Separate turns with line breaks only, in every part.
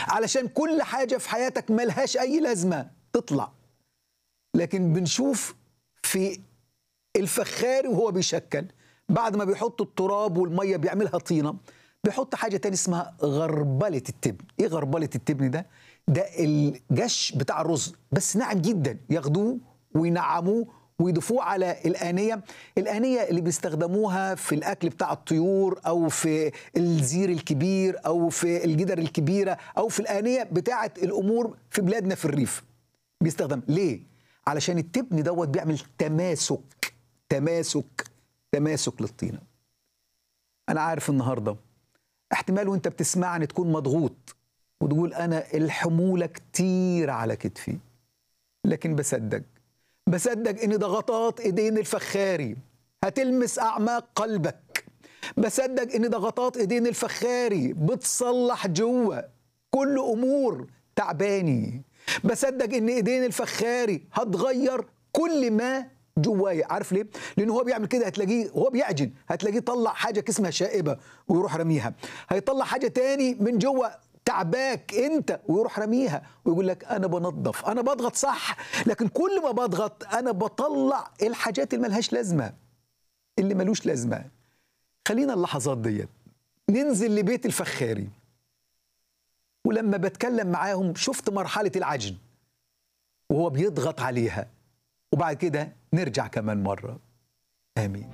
علشان كل حاجه في حياتك ملهاش اي لازمه تطلع لكن بنشوف في الفخاري وهو بيشكل بعد ما بيحط التراب والميه بيعملها طينه بيحط حاجه تاني اسمها غربله التبن ايه غربله التبن ده ده الجش بتاع الرز بس ناعم جدا ياخدوه وينعموه ويضيفوه على الآنية الآنية اللي بيستخدموها في الأكل بتاع الطيور أو في الزير الكبير أو في الجدر الكبيرة أو في الآنية بتاعة الأمور في بلادنا في الريف بيستخدم ليه؟ علشان التبن دوت بيعمل تماسك تماسك تماسك للطينة أنا عارف النهاردة احتمال وانت بتسمعني تكون مضغوط وتقول أنا الحمولة كتير على كتفي لكن بصدق بصدق ان ضغطات ايدين الفخاري هتلمس اعماق قلبك بصدق ان ضغطات ايدين الفخاري بتصلح جوه كل امور تعباني بصدق ان ايدين الفخاري هتغير كل ما جوايا عارف ليه لان هو بيعمل كده هتلاقيه هو بيعجن هتلاقيه طلع حاجه اسمها شائبه ويروح رميها هيطلع حاجه تاني من جوه تعباك انت ويروح رميها ويقول لك انا بنظف انا بضغط صح لكن كل ما بضغط انا بطلع الحاجات اللي ملهاش لازمه اللي ملوش لازمه خلينا اللحظات ديت ننزل لبيت الفخاري ولما بتكلم معاهم شفت مرحله العجن وهو بيضغط عليها وبعد كده نرجع كمان مره امين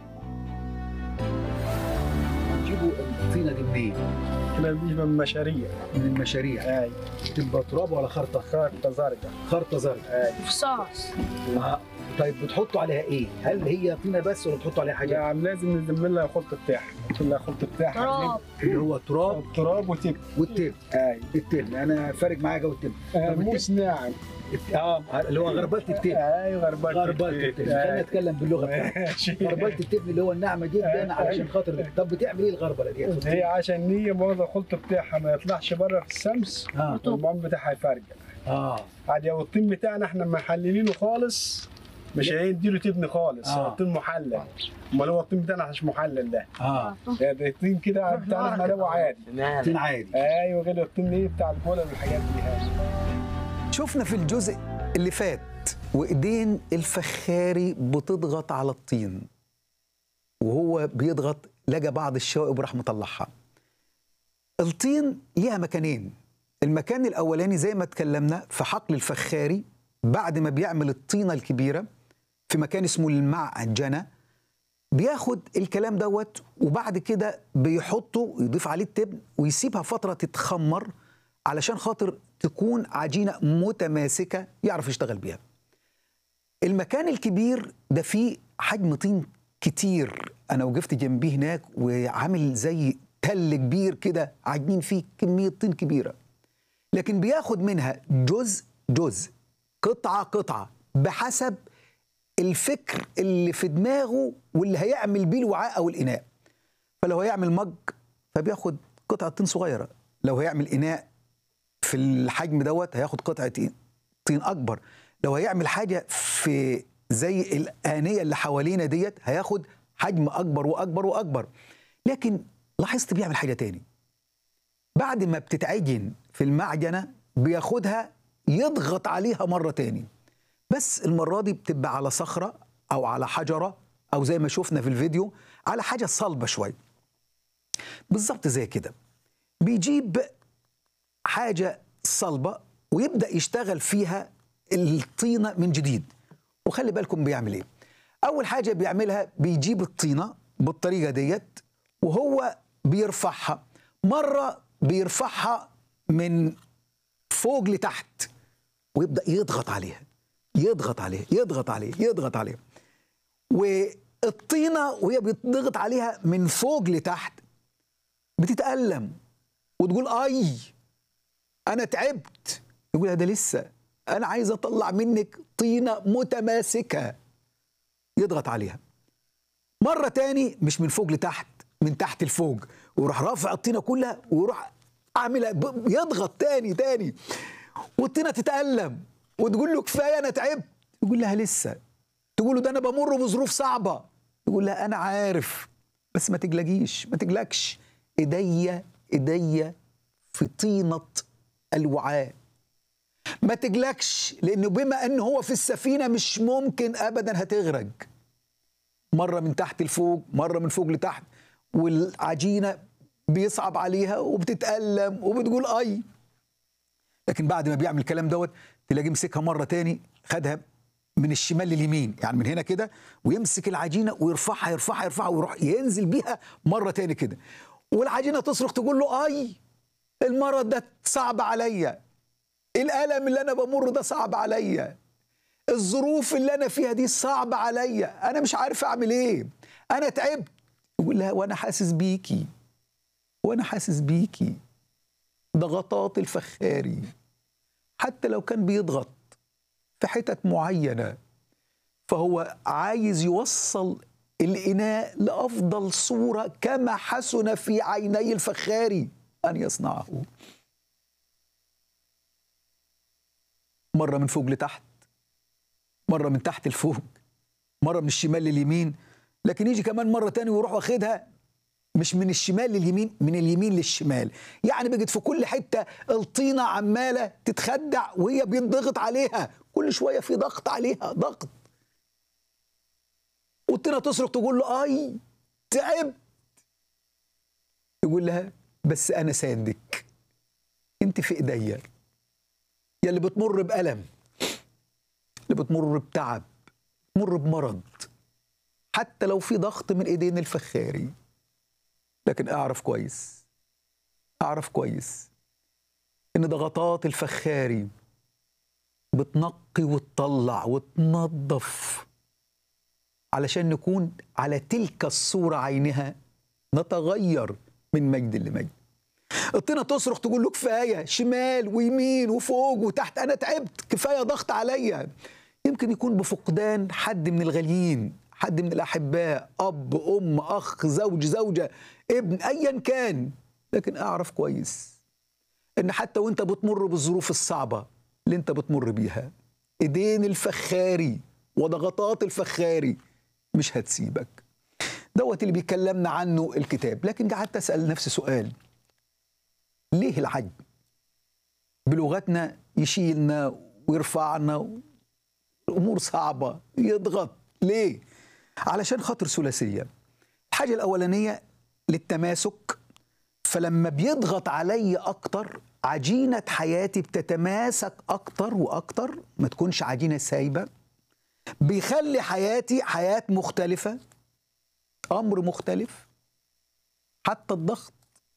تجيبوا الطينه دي منين؟
احنا بنجيب من مشاريع
من المشاريع
هاي
تبقى تراب ولا خرطه؟
خارطة زرقاء
خرطه زرقاء
هاي
رصاص
آه. طيب بتحطوا عليها ايه؟ هل هي طينه بس ولا بتحطوا عليها حاجه؟
يعني لازم نزمن لها خلطة بتاعها نحط لها خلطة بتاعها
تراب
اللي هو التراب
تراب وتب
والتب
هاي
التب انا فارق معايا جو التب
آه،
طب
موس ناعم
اه اللي هو غربله التب
هاي غربلة
غربله التب خلينا نتكلم باللغه بتاعتنا غربله التب اللي هو الناعمه جدا علشان خاطر طب بتعمل ايه الغربله دي؟
هي عشان هي واخدة الخلطة بتاعها ما يطلعش بره في الشمس
اه
والمعون بتاعها يفرجع
اه
عادي هو الطين بتاعنا احنا محللينه خالص مش هيديله تبن خالص
آه.
هو الطين محلل امال هو الطين بتاعنا مش محلل ده
اه
ده ده الطين كده بتاعنا احنا ده هو عادي
طين عادي
ايوه غير الطين ايه بتاع البوله والحاجات دي هاي
شفنا في الجزء اللي فات وايدين الفخاري بتضغط على الطين وهو بيضغط لقى بعض الشوائب وراح مطلعها الطين ليها مكانين المكان الاولاني زي ما اتكلمنا في حقل الفخاري بعد ما بيعمل الطينه الكبيره في مكان اسمه المعجنه بياخد الكلام دوت وبعد كده بيحطه يضيف عليه التبن ويسيبها فتره تتخمر علشان خاطر تكون عجينه متماسكه يعرف يشتغل بيها. المكان الكبير ده فيه حجم طين كتير انا وقفت جنبيه هناك وعامل زي تل كبير كده عاجنين فيه كميه طين كبيره. لكن بياخد منها جزء جزء قطعه قطعه بحسب الفكر اللي في دماغه واللي هيعمل بيه الوعاء او الاناء. فلو هيعمل مج فبياخد قطعه طين صغيره، لو هيعمل اناء في الحجم دوت هياخد قطعه طين اكبر لو هيعمل حاجه في زي الانيه اللي حوالينا ديت هياخد حجم اكبر واكبر واكبر لكن لاحظت بيعمل حاجه تاني بعد ما بتتعجن في المعجنه بياخدها يضغط عليها مره تاني بس المره دي بتبقى على صخره او على حجره او زي ما شفنا في الفيديو على حاجه صلبه شويه بالظبط زي كده بيجيب حاجة صلبة ويبدأ يشتغل فيها الطينة من جديد وخلي بالكم بيعمل ايه أول حاجة بيعملها بيجيب الطينة بالطريقة ديت وهو بيرفعها مرة بيرفعها من فوق لتحت ويبدأ يضغط عليها يضغط عليها يضغط عليها يضغط عليها والطينة وهي بيضغط عليها من فوق لتحت بتتألم وتقول اي انا تعبت يقول ده لسه انا عايز اطلع منك طينه متماسكه يضغط عليها مره تاني مش من فوق لتحت من تحت لفوق ويروح رافع الطينه كلها ويروح عاملها ب- يضغط تاني تاني والطينه تتالم وتقول له كفايه انا تعبت يقول لها لسه تقول له ده انا بمر بظروف صعبه يقول لها انا عارف بس ما تقلقيش ما تقلقش ايديا ايديا في طينه الوعاء ما تجلكش لانه بما ان هو في السفينه مش ممكن ابدا هتغرق مره من تحت لفوق مره من فوق لتحت والعجينه بيصعب عليها وبتتالم وبتقول اي لكن بعد ما بيعمل الكلام دوت تلاقيه مسكها مره تاني خدها من الشمال لليمين يعني من هنا كده ويمسك العجينه ويرفعها يرفعها يرفعها ويروح ينزل بيها مره تاني كده والعجينه تصرخ تقول له اي المرض ده صعب عليا الالم اللي انا بمر ده صعب عليا الظروف اللي انا فيها دي صعبه عليا انا مش عارف اعمل ايه انا تعبت يقول لها وانا حاسس بيكي وانا حاسس بيكي ضغطات الفخاري حتى لو كان بيضغط في حتت معينه فهو عايز يوصل الاناء لافضل صوره كما حسن في عيني الفخاري ان يصنعه مره من فوق لتحت مره من تحت لفوق مره من الشمال لليمين لكن يجي كمان مره تاني ويروح واخدها مش من الشمال لليمين من اليمين للشمال يعني بقت في كل حته الطينه عماله تتخدع وهي بينضغط عليها كل شويه في ضغط عليها ضغط والطينه تصرخ تقول له اي تعبت يقول لها بس انا ساندك انت في ايديا يا اللي بتمر بألم اللي بتمر بتعب بتمر بمرض حتى لو في ضغط من ايدين الفخاري لكن اعرف كويس اعرف كويس ان ضغطات الفخاري بتنقي وتطلع وتنظف علشان نكون على تلك الصورة عينها نتغير من مجد لمجد الطينة تصرخ تقول له كفاية شمال ويمين وفوق وتحت أنا تعبت كفاية ضغط عليا يمكن يكون بفقدان حد من الغاليين حد من الأحباء أب أم أخ زوج زوجة ابن أيا كان لكن أعرف كويس إن حتى وأنت بتمر بالظروف الصعبة اللي أنت بتمر بيها إيدين الفخاري وضغطات الفخاري مش هتسيبك دوت اللي بيكلمنا عنه الكتاب لكن قعدت أسأل نفسي سؤال ليه العجب بلغتنا يشيلنا ويرفعنا الامور صعبه يضغط ليه علشان خاطر ثلاثيه الحاجه الاولانيه للتماسك فلما بيضغط عليا اكتر عجينه حياتي بتتماسك اكتر واكتر ما تكونش عجينه سايبه بيخلي حياتي حياه مختلفه امر مختلف حتى الضغط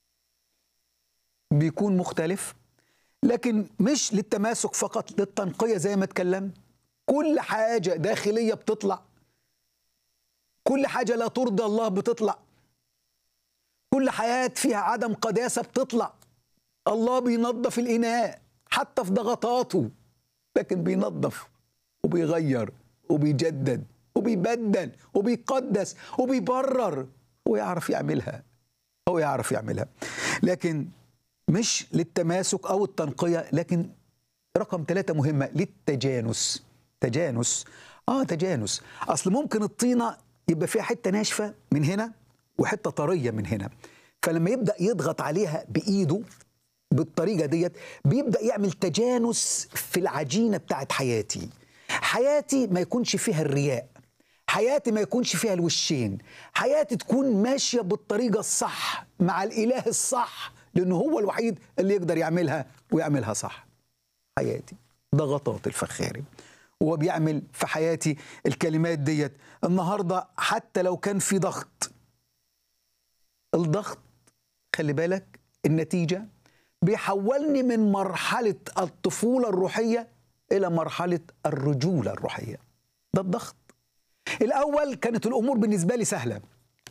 بيكون مختلف لكن مش للتماسك فقط للتنقية زي ما اتكلمت كل حاجة داخلية بتطلع كل حاجة لا ترضى الله بتطلع كل حياة فيها عدم قداسة بتطلع الله بينظف الإناء حتى في ضغطاته لكن بينظف وبيغير وبيجدد وبيبدل وبيقدس وبيبرر هو يعرف يعملها هو يعرف يعملها لكن مش للتماسك او التنقيه لكن رقم ثلاثة مهمة للتجانس تجانس اه تجانس اصل ممكن الطينة يبقى فيها حتة ناشفة من هنا وحتة طرية من هنا فلما يبدأ يضغط عليها بإيده بالطريقة ديت بيبدأ يعمل تجانس في العجينة بتاعت حياتي حياتي ما يكونش فيها الرياء حياتي ما يكونش فيها الوشين حياتي تكون ماشية بالطريقة الصح مع الإله الصح لأنه هو الوحيد اللي يقدر يعملها ويعملها صح حياتي ضغطات الفخاري وهو بيعمل في حياتي الكلمات ديت النهاردة حتى لو كان في ضغط الضغط خلي بالك النتيجة بيحولني من مرحلة الطفولة الروحية إلى مرحلة الرجولة الروحية ده الضغط الأول كانت الأمور بالنسبة لي سهلة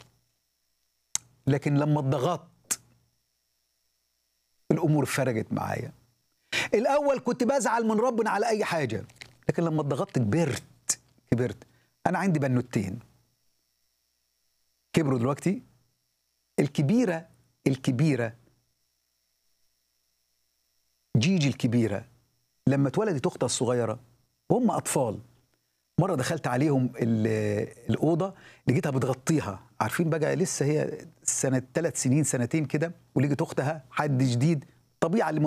لكن لما اتضغطت الامور فرجت معايا الاول كنت بزعل من ربنا على اي حاجه لكن لما اتضغطت كبرت كبرت انا عندي بنوتين كبروا دلوقتي الكبيره الكبيره جيجي الكبيره لما اتولدت اختها الصغيره وهم اطفال مره دخلت عليهم الاوضه لقيتها بتغطيها عارفين بقى لسه هي سنه ثلاث سنين سنتين كده ولقيت اختها حد جديد طبيعه اللي